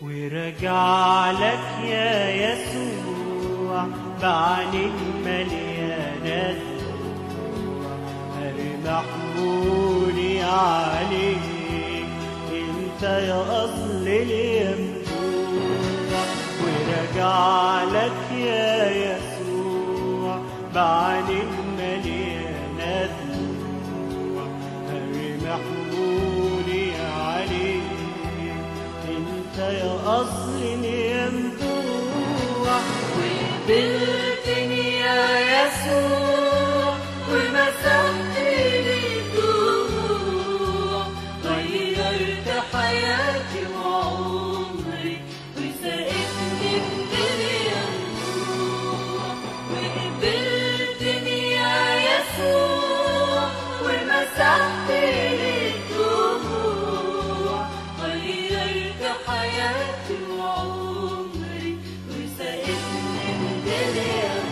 ورجع لك يا يسوع بعين مليانة دموع محمولي عليك انت يا اصل الينبوع ورجع لك يا يسوع بعين مليانة دموع محمولي عليك انت يا اصل الينبوع وقبلتني يا يسوع ومسحت لي الدموع غيرت حياتي وعمري وسقتني من الينبوع وقبلتني يا يسوع ومسحت لي الدموع غيرت حياتي وعمري وسقتني من الينبوع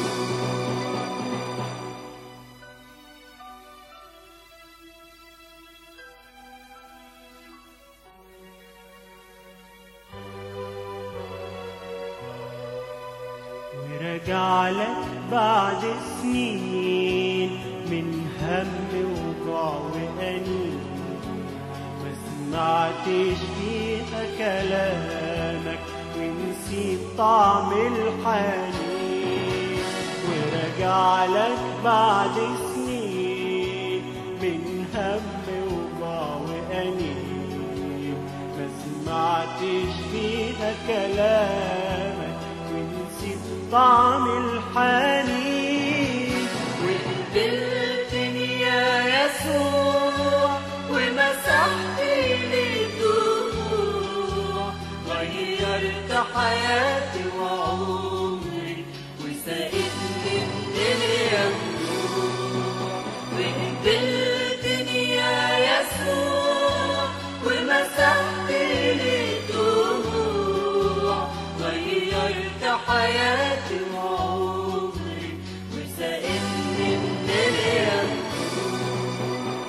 ورجع لك بعد سنين من هم وجوع وأنين ما سمعتش فيها كلامك ونسيت طعم الحنين ورجع لك بعد سنين من هم وجوع وأنين ما سمعتش فيها كلامك ونسيت طعم الحنين وقبلتني يا يسوع ومسحت لي الدموع غيرت حياتي وعمري وسقتني من الينبوع وقبلتني يا يسوع ومسحت لي الدموع غيرت حياتي وعمري وسقتني من الينبوع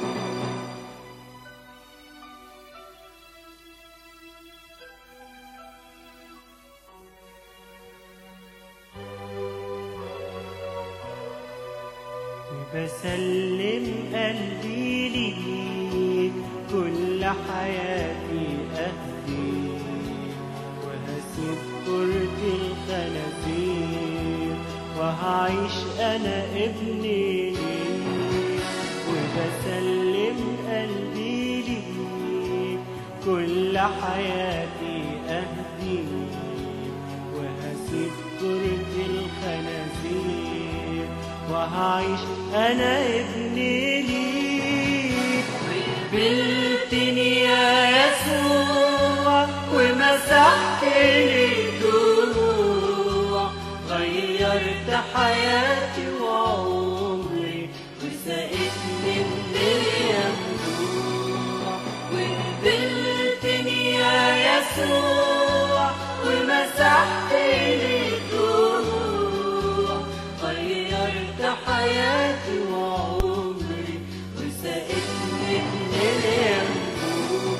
وبسلم قلبي ليك كل حياتي أهديك وهسيب كرة الخنازير وهعيش أنا ابني ليك وبسلم قلبي ليك كل حياتي أهديك وهسيب كرة الخنازير وهعيش أنا ابني ليك قبلتني يا يسوع ومسحت لي الدموع غيرت حياتي وعمري وسقتني من الينبوع وقبلتني يا يسوع ومسحت لي الدموع غيرت حياتي وعمري وسقتني من الينبوع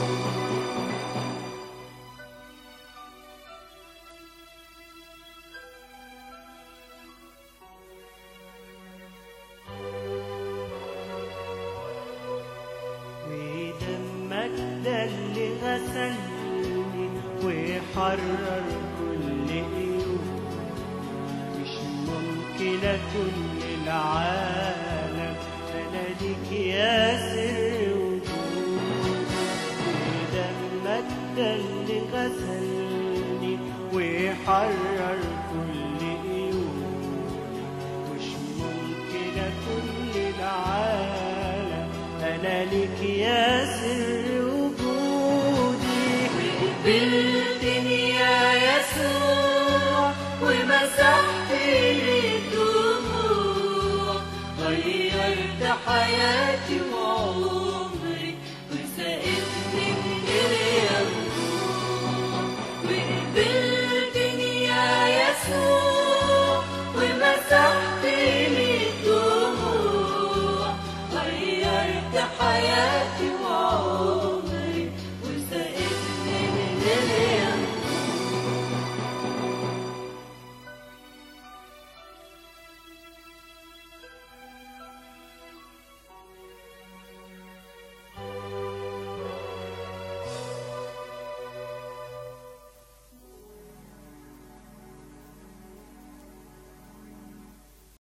ودمك ده اللي غسلني ويحرر كل قيود مش ممكن اكون للعالم انا ليك يا سر وجود ودمك ده اللي غسلني ويحرر كل قيود مش ممكن اكون للعالم انا ليك يا سر وجودي قبلتني يا يسوع ومسحت لي الدموع غيرت حياتي وعمري